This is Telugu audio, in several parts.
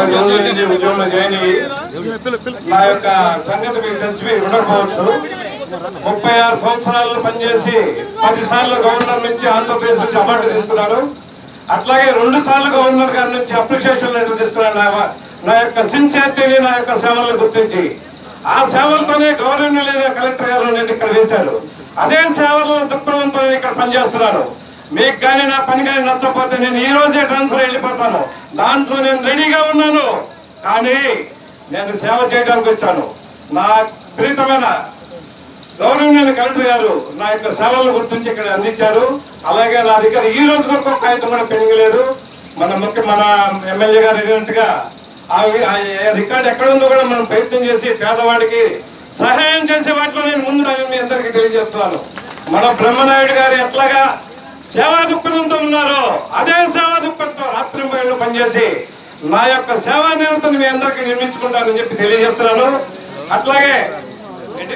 పది రోజుల నుంచి ఉద్యోగంలో జాయిన్ అయ్యి నా యొక్క సంగతి మీకు తెలిసి మీరు ఉండకపోవచ్చు ముప్పై ఆరు సంవత్సరాలు పనిచేసి పది సార్లు గవర్నర్ నుంచి ఆంధ్రప్రదేశ్ నుంచి అవార్డు తీసుకున్నాను అట్లాగే రెండు సార్లు గవర్నర్ గారి నుంచి అప్రిషియేషన్ లెటర్ తీసుకున్నాను నా- నా యొక్క సిన్సియారిటీని నా యొక్క సేవలను గుర్తించి ఆ సేవలతోనే గవర్నర్ లేని కలెక్టర్ గారు నేను ఇక్కడ వేశారు అదే సేవల దృక్పథంతో నేను ఇక్కడ పనిచేస్తున్నాను మీకు కానీ నా పని కానీ నచ్చకపోతే నేను ఈ రోజే ట్రాన్స్ఫర్ వెళ్ళిపోతాను దాంట్లో నేను రెడీగా ఉన్నాను కానీ నేను సేవ చేయడానికి వచ్చాను నా ప్రీతమైన గౌరవనీయ కలెక్టర్ గారు నా యొక్క సేవలను గుర్తించి ఇక్కడ అందించారు అలాగే నా దగ్గర ఈ రోజు వరకు ఒక కాగితం కూడా పెండింగ్ లేదు మన ముఖ్య మన ఎమ్మెల్యే గారు అడిగినట్టుగా ఆ వి- ఆ రికార్డ్ ఎక్కడ ఉందో కూడా మనం ప్రయత్నం చేసి పేదవాడికి సహాయం చేసే వాటిలో నేను ముందు నేను మీ అందరికీ తెలియజేస్తున్నాను మన బ్రహ్మనాయుడు గారు ఎట్లాగా సేవా దృక్పథంతో ఉన్నారో అదే సేవా దృక్పథంతో రాత్రి బయలు పనిచేసి నా యొక్క సేవా నిరతను మీ అందరికీ నిర్మించుకుంటానని చెప్పి తెలియజేస్తున్నాను అట్లాగే ఏంటి?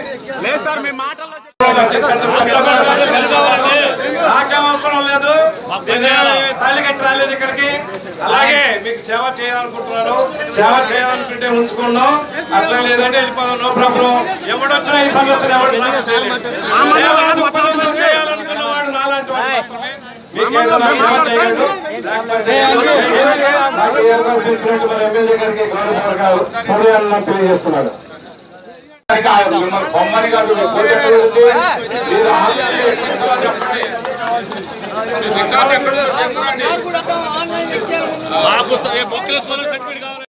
నాకేం అవసరం లేదు నేను తాళి కట్టి రాలేదు ఇక్కడికి అలాగే మీకు సేవ చేయాలనుకుంటున్నాను సేవ చేయాలనుకుంటే ఉంచుకున్నాం అట్లా లేదంటే వెళ్ళిపోదాం నో ప్రాబ్లం ఎవడొచ్చినా ఈ సమస్యను ఎవడు సాల్వ్ చేయలేడు. సేవ దృక్పథంతో చేయాలనుకున్నవాడు నాలాంటి వాడు మాత్రమే. మీకేదైనా సేవ చేయగలడు. లేకపోతే నాకు ఏ అవకాశం ఇచ్చినట్టు మన ఎమ్మెల్యే గారికి గౌరవ హృదయాలను తెలియజేస్తున్నాడు మిమ్మల్ని బొమ్మని కాదు మీ కోరిక ఎక్కడ ఉంది? మీరు ఆన్లైన్ ఎక్కడో చెప్పండి రికార్డు ఎక్కడో చెప్పండి. మాకు మొక్కలు సర్టిఫికేట్ కావాలి